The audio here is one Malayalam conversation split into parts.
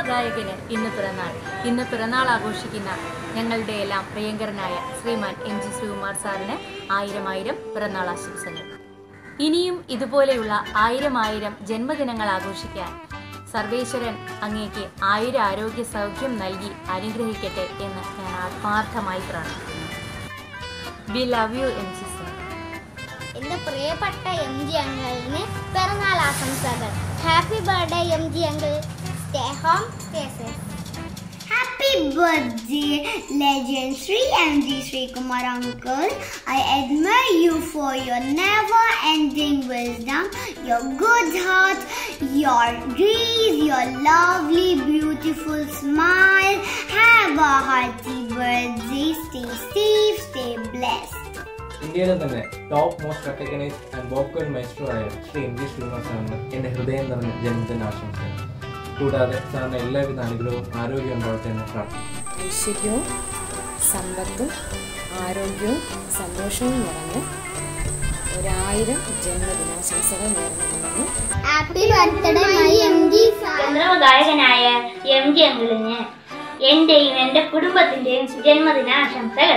സംവിധായകന് ഇന്ന് പിറന്നാൾ ഇന്ന് പിറന്നാൾ ആഘോഷിക്കുന്ന ഞങ്ങളുടെ എല്ലാം പ്രിയങ്കരനായ ശ്രീമാൻ എം ജി ശ്രീകുമാർ സാറിന് ആയിരം ആയിരം പിറന്നാൾ ആശംസകൾ ഇനിയും ഇതുപോലെയുള്ള ആയിരം ആയിരം ജന്മദിനങ്ങൾ ആഘോഷിക്കാൻ സർവേശ്വരൻ അങ്ങേക്ക് ആയിരം ആരോഗ്യ സൗഖ്യം നൽകി അനുഗ്രഹിക്കട്ടെ എന്ന് ഞാൻ ആത്മാർത്ഥമായി പ്രാർത്ഥിക്കുന്നു we love you M G sir എന്റെ പ്രിയപ്പെട്ട എം ജി അങ്കിളിന് പിറന്നാൾ ആശംസകൾ happy birthday M G uncle stay home stay safe Happy birthday, legend Sri MG Sri Kumar uncle. I admire you for your never ending wisdom, your good heart, your grace, your lovely, beautiful smile. Have a hearty birthday. Stay safe, stay blessed. ഇന്ത്യയിലെ തന്നെ top most recognised and vocal maestro ആയ ശ്രീ എം ജി ശ്രീനിവാസ് സാറിന് എൻ്റെ ഹൃദയം നിറഞ്ഞ ജന്മദിന ആശംസകൾ കൂടാതെ സാറിന് എല്ലാവിധ അനുഗ്രഹവും ആരോഗ്യം ഉണ്ടാവട്ടെ എന്ന് പ്രാർത്ഥിക്കുന്നു ഐശ്വര്യവും സമ്പത്തും ആരോഗ്യവും സന്തോഷവും നിറഞ്ഞ് ഒരായിരം ജന്മദിനാശംസകൾ നേർന്നുകൊള്ളുന്നു happy birthday my M G ഗായകനായ എം ജി അങ്കിളിന് എന്റെയും എന്റെ കുടുംബത്തിന്റെയും ജന്മദിന ആശംസകൾ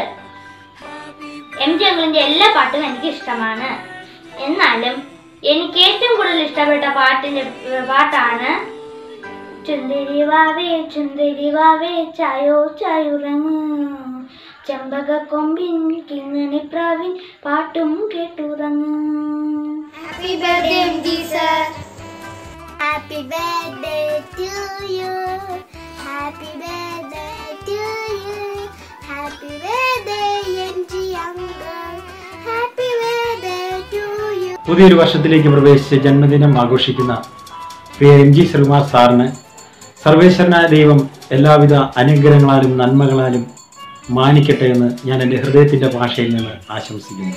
എം ജി അങ്കിളിന്റെ എല്ലാ പാട്ടും എനിക്ക് ഇഷ്ടമാണ് എന്നാലും എനിക്ക് ഏറ്റവും കൂടുതൽ ഇഷ്ടപ്പെട്ട പാട്ടിന്റെ ഏർ, പാട്ടാണ് ചുന്ദരി വാവേ ചുന്ദരി വാവേ ചായോ ചായുറങ്ങ് ചെമ്പക കൊമ്പിൻ കിങ്ങണി പ്രാവിൻ പാട്ടും കേട്ടുറങ്ങ് happy birthday M G sir happy birthday to you happy birthday to you happy birthday M G uncle happy birthday to you പുതിയൊരു വർഷത്തിലേക്ക് പ്രവേശിച്ച് ജന്മദിനം ആഘോഷിക്കുന്ന പ്രിയ എം ജി ശ്രീകുമാർ സാറിന് സർവേശ്വരനായ ദൈവം എല്ലാവിധ അനുഗ്രഹങ്ങളാലും നന്മകളാലും മാനിക്കട്ടെ എന്ന് ഞാൻ എൻ്റെ ഹൃദയത്തിൻ്റെ ഭാഷയിൽ നിന്ന് ആശംസിക്കുന്നു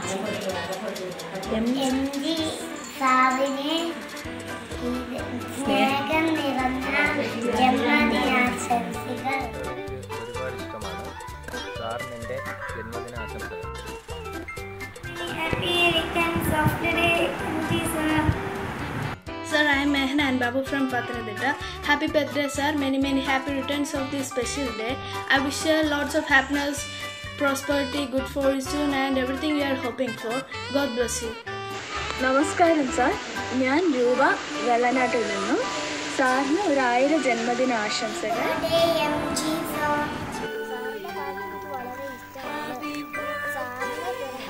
എം ജി സാറിന് സ്നേഹം നിറഞ്ഞ ജന്മദിനാശംസകൾ ഒരുപാട് ഇഷ്ടമാണ് സാറിന് എൻ്റെ ജന്മദിന ആശംസകൾ happy returns of the day M G sir Sir, I am Mehna and Babu from Pathanamthitta. Happy birthday, sir. Many, many happy returns of this special day. I wish you lots of happiness, prosperity, good fortune, and everything you are hoping for. God bless you. നമസ്കാരം സാർ ഞാൻ രൂപ വെള്ളനാട്ടിൽ നിന്നും സാറിന് ഒരായിരം ജന്മദിന ആശംസകൾ എം ജി സാർ സാറിന്റെ പാട്ട് എനിക്ക് വളരെ ഇഷ്ടമാണ് സാറിന്റെ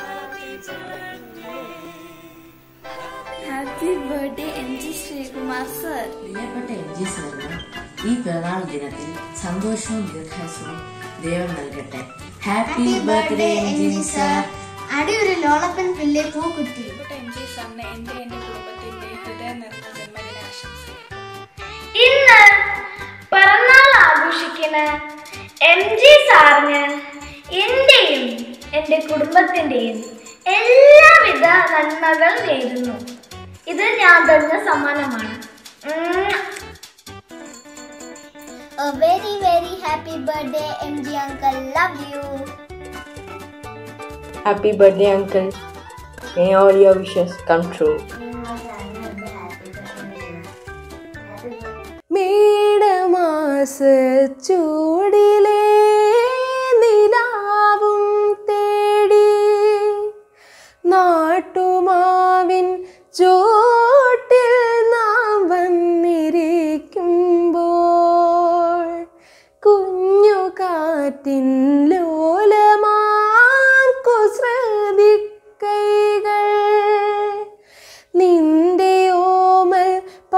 happy birthday M G Sreekumar sir പ്രിയപ്പെട്ട എം ജി സാറിന് ഈ പിറന്നാൾ ദിനത്തിൽ സന്തോഷവും ദീർഘായുസവും ദൈവം നൽകട്ടെ happy birthday M G sir അടിയൊരു ലോളപ്പൻ പിള്ളെ പൂക്കുട്ടി എം ജി സാറിന് എൻ്റെ എൻ്റെ കുടുംബത്തിൻ്റെ ഹൃദയം നിറഞ്ഞ ജന്മദിനാശംസകൾ ഇന്ന് പിറന്നാൾ ആഘോഷിക്കുന്ന എം ജി സാറിന് എന്റെയും എൻ്റെ കുടുംബത്തിൻ്റെയും എല്ലാവിധ നന്മകൾ നേരുന്നു ഇത് ഞാൻ തന്നെ സമ്മാനമാണ് ഉം. A very very happy birthday MG uncle love you Happy birthday, uncle. May all your wishes come true. മേടമാസ ചൂടിലേ നിലാവും തേടി നാട്ടുമാവിൻ ചോട്ടിൽ നാം വന്നിരിക്കുമ്പോൾ കുഞ്ഞു കാറ്റിൻ ലോലമാം കുസൃതിക്കൈകൾ നിന്റെ ഓമൽ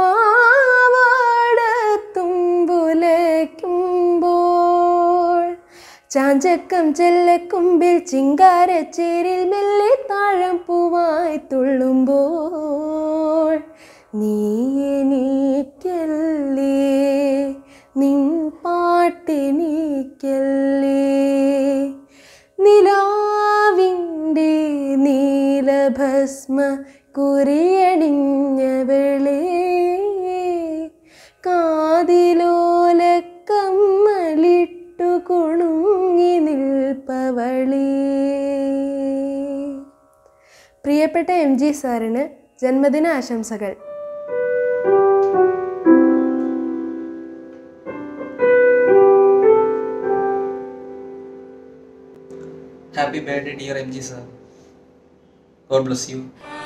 പാവാടത്തുമ്പുലയ്ക്കുമ്പോൾ ചാഞ്ചക്കം ചെല്ലക്കുമ്പിൽ ചിങ്കാരച്ചേരിൽ മെല്ലെ താഴം പൂവായി തുള്ളുമ്പോൾ നീ എനിക്കല്ലേ നിൻ പാട്ടെനിക്കല്ലേ നിലാവിൻ്റെ നീലഭസ്മ കുറിയണിഞ്ഞവളേ കാതിലോലക്കമ്മലിട്ടു കുണുങ്ങി നിൽപ്പവളേ പ്രിയപ്പെട്ട എം ജി സാറിന് ജന്മദിന ആശംസകൾ Happy birthday, dear MG sir. God bless you.